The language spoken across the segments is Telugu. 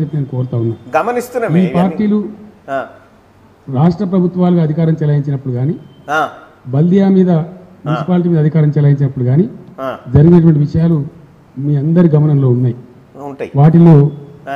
నేను కోరుతా ఉన్నా గమనిస్తున్నామే ఈ ఇవన్నీ. పార్టీలు ఆ, రాష్ట్ర ప్రభుత్వాలుగా అధికారం చెలాయించినప్పుడు కానీ ఆ, బల్దియా మీద మున్సిపాలిటీ మీద అధికారం చెలాయించినప్పుడు కానీ ఆ, జరిగినటువంటి విషయాలు మీ అందరి గమనంలో ఉన్నాయి ఉంటాయి వాటిలో ఆ.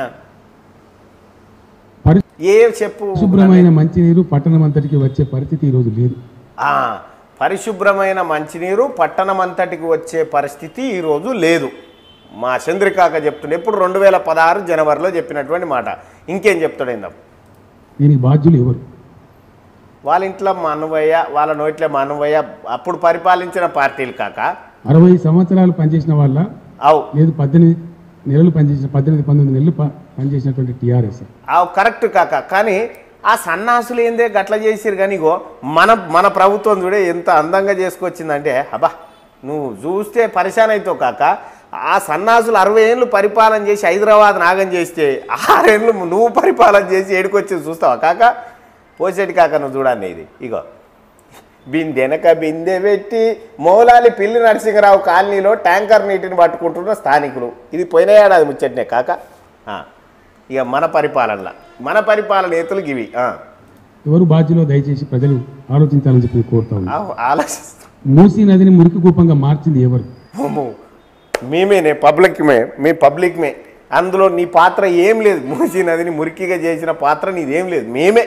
పరి- ఏ చెప్పు శుభ్రమైన మంచినీరు పట్టణం అంతటికి వచ్చే పరిస్థితి ఈరోజు లేదు ఆ, పరిశుభ్రమైన మంచినీరు పట్టణం అంతటికి వచ్చే పరిస్థితి ఈరోజు లేదు మా చంద్రికాక చెప్తుండే ఎప్పుడు రెండు వేల పదహారు జనవరిలో చెప్పినటువంటి మాట ఇంకేం చెప్తాడైందాం దీనికి బాధ్యులు ఎవరు వాళ్ళ ఇంట్లో మా అన్నవయ్య వాళ్ళ నోట్లో మా అన్నవయ్య అప్పుడు పరిపాలించిన పార్టీలు కాక అరవై సంవత్సరాలు పనిచేసిన వాళ్ళ అవు లేదు పద్దెనిమిది నెలలు పనిచేసిన పద్దెనిమిది పంతొమ్మిది నెలలు ప- పనిచేసినటువంటి టీఆర్ఎస్ అవు కరెక్ట్ కాక కానీ ఆ సన్నాసులు ఏందే గట్ల చేసిరు కానీ ఇగో మన మన ప్రభుత్వం చూడే ఎంత అందంగా చేసుకొచ్చిందంటే అబ్బా నువ్వు చూస్తే పరిశాన్ అవుతావు కాక ఆ సన్నాసులు అరవై ఏళ్ళు పరిపాలన చేసి హైదరాబాద్ నాగం చేస్తే ఆరేళ్ళు నువ్వు పరిపాలన చేసి ఏడుకొచ్చి చూస్తావా కాక పోసేటి కాక నువ్వు చూడండి ఇది ఇగో బిందెనక బిందె పెట్టి మౌలాలి పిల్లి నరసింహరావు కాలనీలో ట్యాంకర్ నీటిని పట్టుకుంటున్న స్థానికులు ఇది పోయిన ఏడాది ముచ్చట్నే కాక ఆ, ఇక మన పరిపాలనలో మన పరిపాలన నేతలు ఇవి ఆ. ఎవరు బాధ్యులో దయచేసి ప్రజలు ఆలోచించాలని చెప్పి నేను కోరుతా ఉన్నా ఆ, ఆలోచిస్తూ మూసీ నదిని మురికి కూపంగా మార్చింది ఎవరు అమ్మో, మేమేనే పబ్లిక్ మే మీ పబ్లిక్ మే అందులో నీ పాత్ర ఏం లేదు మూసీ నదిని మురికిగా చేసిన పాత్ర నీదేం లేదు మేమే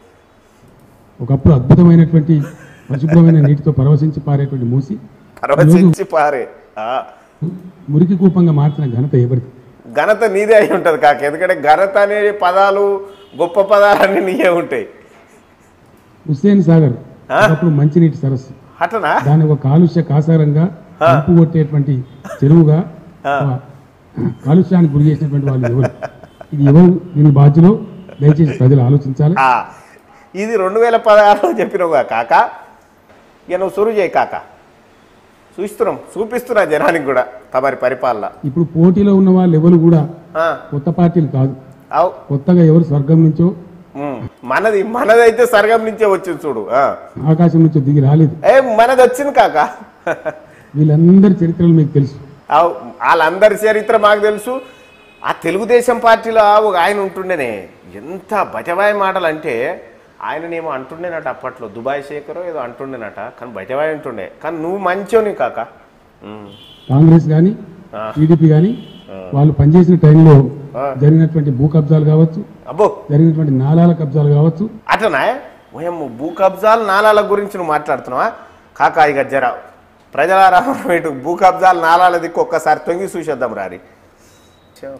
ఒకప్పుడు అద్భుతమైనటువంటి పరిశుభ్రమైన నీటితో పరవశించి పారేటువంటి మూసి పరవశించి పారే ఆ, మురికి కూపంగా మార్చిన ఘనత ఎవరిది ఘనత నీదే అయి ఉంటుంది కాక ఎందుకంటే ఘనత అనే పదాలు గొప్ప పదాలన్నీ నీయే ఉంటాయి హుస్సేన్ సాగర్ ఒకప్పుడు మంచినీటి సరస్సు అట్లనా దాని ఒక కాలుష్య కాసారంగా కంపు కొట్టేటువంటి చెరువుగా ఒక కాలుష్యానికి గురి చేసినటువంటి వాళ్ళు ఎవరు ఇది ఎవరు దీని బాధ్యులో దయచేసి ప్రజలు ఆలోచించాలి ఆ, ఇది రెండు వేల పదహారులో చెప్పినవుగా కాక ఇక నువ్వు సురు చేయి కాక చూస్తున్నాం చూపిస్తున్నా జనానికి కూడా తమరి పరిపాలన ఇప్పుడు పోటీలో ఉన్న వాళ్ళు ఎవరు కూడా ఆ, కొత్త పార్టీలు కాదు అవు కొత్తగా ఎవరు స్వర్గం నుంచో ఉమ్, మనది మనదైతే సర్గం నుంచే వచ్చింది చూడు ఆ. ఆకాశం నుంచో దిగి రాలేదు ఏ మనది వచ్చింది కాక వీళ్ళందరి చరిత్రలు మీకు తెలుసు అవు వాళ్ళందరి చరిత్ర మాకు తెలుసు ఆ తెలుగుదేశం పార్టీలో ఒక ఆయన ఉంటుండేనే ఎంత బజవాయి మాటలు అంటే ఆయననేమో అంటుండేనట అప్పట్లో దుబాయ్ శేఖరో ఏదో అంటుండేనట కానీ బజవాయి అంటుండే కానీ నువ్వు మంచోని కాక ఉమ్. కాంగ్రెస్ కానీ ఆ. టీడీపీ కానీ వాళ్ళు పనిచేసిన టైంలో జరిగినటువంటి భూ కబ్జాలు కావచ్చు అబ్బో జరిగినటువంటి నాలాల కబ్జాలు కావచ్చు అట్లనా ఓయమ్మ భూ కబ్జాలు నాలాల గురించి నువ్వు మాట్లాడుతున్నావా కాకా ఇక జర ప్రజలారా మనం ఇటు భూ కబ్జాలు నాలాల దిక్కు ఒక్కసారి తొంగి చూసేద్దాం రారి చో.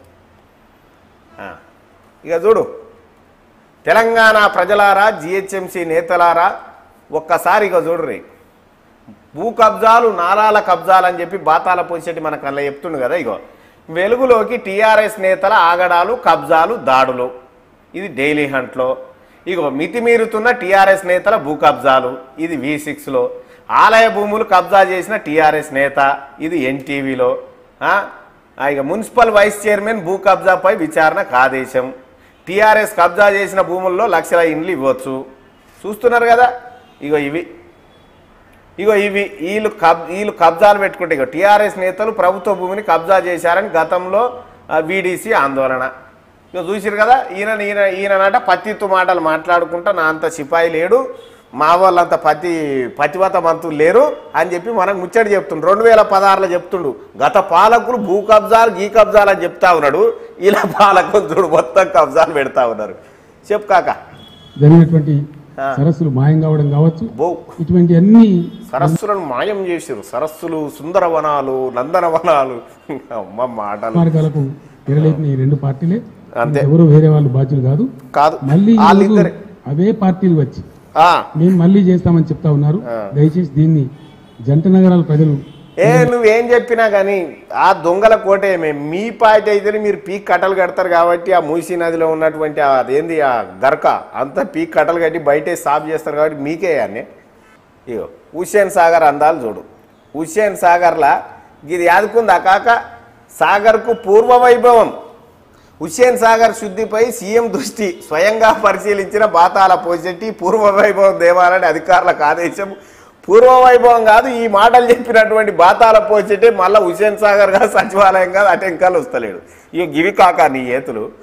ఆ, ఇక చూడు తెలంగాణ ప్రజలారా జిహెచ్ఎంసీ నేతలారా ఒక్కసారి ఇక చూడుర్రి భూ కబ్జాలు నాలాల కబ్జాలు అని చెప్పి బాతాల పోసేటి మనకు అలా చెప్తుండు కదా ఇగో వెలుగులోకి టీఆర్ఎస్ నేతల ఆగడాలు కబ్జాలు దాడులు ఇది డైలీ హంట్లో ఇగో మితిమీరుతున్న టీఆర్ఎస్ నేతల భూ కబ్జాలు ఇది వి సిక్స్లో ఆలయ భూములు కబ్జా చేసిన టీఆర్ఎస్ నేత ఇది ఎన్టీవీలో ఇక మున్సిపల్ వైస్ చైర్మన్ భూ కబ్జాపై విచారణకు ఆదేశం టీఆర్ఎస్ కబ్జా చేసిన భూముల్లో లక్షల ఇండ్లు ఇవ్వచ్చు చూస్తున్నారు కదా ఇగో ఇవి ఇగో ఇవి వీళ్ళు కబ్ వీళ్ళు కబ్జాలు పెట్టుకుంటే ఇగో టీఆర్ఎస్ నేతలు ప్రభుత్వ భూమిని కబ్జా చేశారని గతంలో వీడీసీ ఆందోళన ఇక చూసిరు కదా ఈయన ఈయన ఈయననట పత్తిత్తు మాటలు మాట్లాడుకుంటా నా అంత సిపాయి లేడు మా వాళ్ళంత పతి పతివత మంతులు లేరు అని చెప్పి మనకు ముచ్చడి చెప్తుండు రెండు వేల పదహారులో చెప్తుండు గత పాలకులు భూ కబ్జాలు గీ కబ్జాలు అని చెప్తా ఉన్నాడు ఇలా పాలకులు చూడు మొత్తం కబ్జాలు పెడతా ఉన్నారు చెప్పు కాక జరిగినటువంటి ఆ. సరస్సులు మాయం కావడం కావచ్చు బో ఇటువంటి అన్ని సరస్సులను మాయం చేసిరు సరస్సులు సుందరవనాలు నందనవనాలు అమ్మ మాటలు మార్గాలకు తెరలేపిన ఈ రెండు పార్టీలే అంతే. ఎవరు వేరే వాళ్ళు బాధ్యులు కాదు కాదు మళ్ళీ ఈరోజు వాళ్ళిద్దరే అవే పార్టీలు వచ్చి ఆ, మేము మళ్ళీ చేస్తామని చెప్తా ఉన్నారు దయచేసి దీన్ని జంట నగరాల ప్రజలు ఏ నువ్వేం చెప్పినా కానీ ఆ దొంగల కోటేమే మీ పార్టీ అయితేనే మీరు పీక్ కట్టలు కడతారు కాబట్టి ఆ మూసీ నదిలో ఉన్నటువంటి ఆ అదేంది ఆ గరక అంతా పీక్ కట్టలు కట్టి బయటే సాఫ్ చేస్తారు కాబట్టి మీకే అన్నీ ఇగో హుస్సేన్ సాగర్ అందాలు చూడు హుస్సేన్ సాగర్లా ఇది యాదుకుందా కాక సాగర్కు పూర్వ వైభవం హుస్సేన్ సాగర్ శుద్ధిపై సీఎం దృష్టి స్వయంగా పరిశీలించిన బాతాల పోసెట్టి పూర్వ వైభవం దేవాలని అధికారులకు ఆదేశం పూర్వ వైభవం కాదు ఈ మాటలు చెప్పినటువంటి బాతాల పోసెట్టి మళ్ళీ హుస్సేన్ సాగర్ కాదు సచివాలయం కాదు అటెంకాలు వస్తలేడు ఇక గివి కాక నీ ఏతులు